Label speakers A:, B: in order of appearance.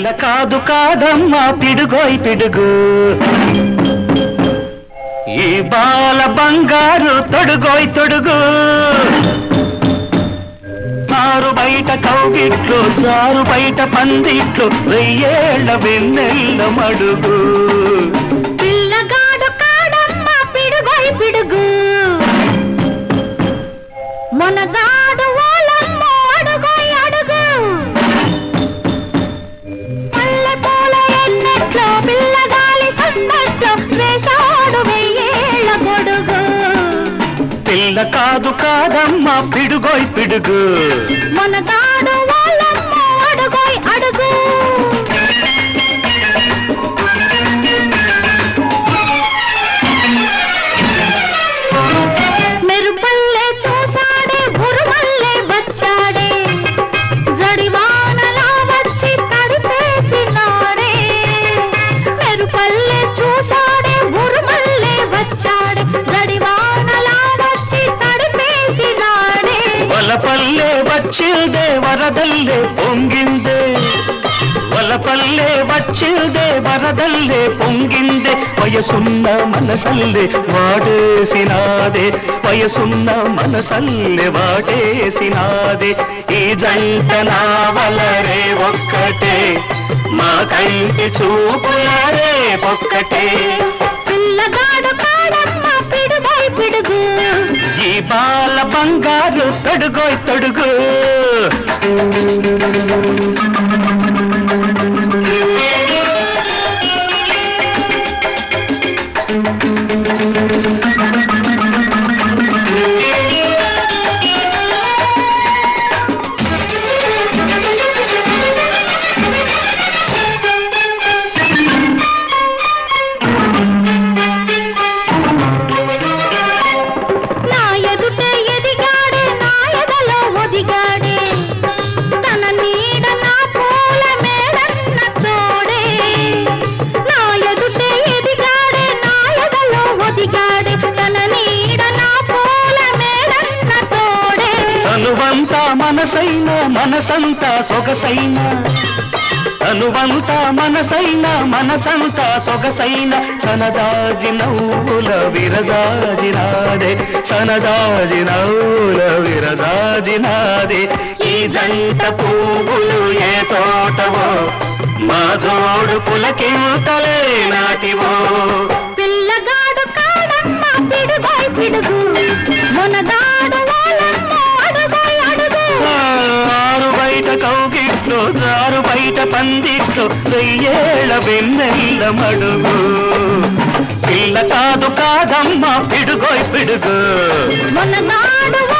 A: పిల్ల కాదు కాదమ్మా పిడుగోయ్ పిడుగు ఈ బాల బంగారు తొడుగోయ్ తొడుగు ఆరు బయట కౌగిట్లు జారు బయట పందిట్లు వెయ్యేళ్ల వెన్నెల్ల మడుగు
B: పిల్లగాడు కాడమ్మ పిడుగై పిడుగు మొనగాడు ఓలమ్మ అడుగై అడుగు పల్లె పూల ఎన్నెట్లో పిల్లగాలి సందట్లో వేశాడు వెయ్యేళ్ళ గొడుగు
A: పిల్ల కాదు కాదమ్మా పిడుగోయ్ పిడుగు
B: మొనగాడు ఓలమ్మ అడుగై అడుగు మెరుపల్లే చూసాడే బురుమల్లే వచ్చాడే జడివానలా వచ్చి తడిపేసినాడే మెరుపల్లే చూసాడే బురుమల్లే వచ్చాడే జడివానలా వచ్చి తడిపేసినాడే
A: వలపల్లే వచ్చిందే వరదల్లే పొంగిందే వలపల్లే వచ్చిందే వరదల్లే పొంగిందే వయసున్న మనసల్లే వాడేసినాదే వయసున్న మనసల్లే వాడేసినాదే ఈ జంట నావలరే ఒక్కటే మా కంటి చూపులరే ఒక్కటే
B: పిల్లగాడు కాడమ్మ పిడుగై పిడుగు
A: ఈ బాల బంగారు తొడుగోయ్ తొడుగు
B: నా ఎదుటే ఎదిగాడే నా ఎదలో ఒదిగాడే తన నీడ నా పూల మేడన్న తోడే నా ఎదుటే ఎదిగాడే నా ఎదలో ఒదిగాడే తన నీడ నా పూల మేడన్న తోడే
A: తనువంతా మనసైన మనసంతా సొగసైన తనువంతా మనసైన మనసంతా సొగసైన సనదాజి నవ్వుల విరజాజినాడే సనదాజి నవ్వుల విరజాజినాడే ఈ జంట పువ్వులు ఏ తోటవో మా జోడు పులకింతలే నాటివో
B: పిల్లగాడు కాడమ్మ పిడుగై పిడుగు మొనగాడు వాళ్ళమ్మ అడుగై అడుగు
A: ఆరు బయట కౌగిట్లు జారు బయట పందిట్లు వెయ్యేళ్ళ వెన్నెల్ల మడుగు పిల్ల కాదు కాదమ్మా పిడుగోయ్ పిడుగు
B: మొనగాడు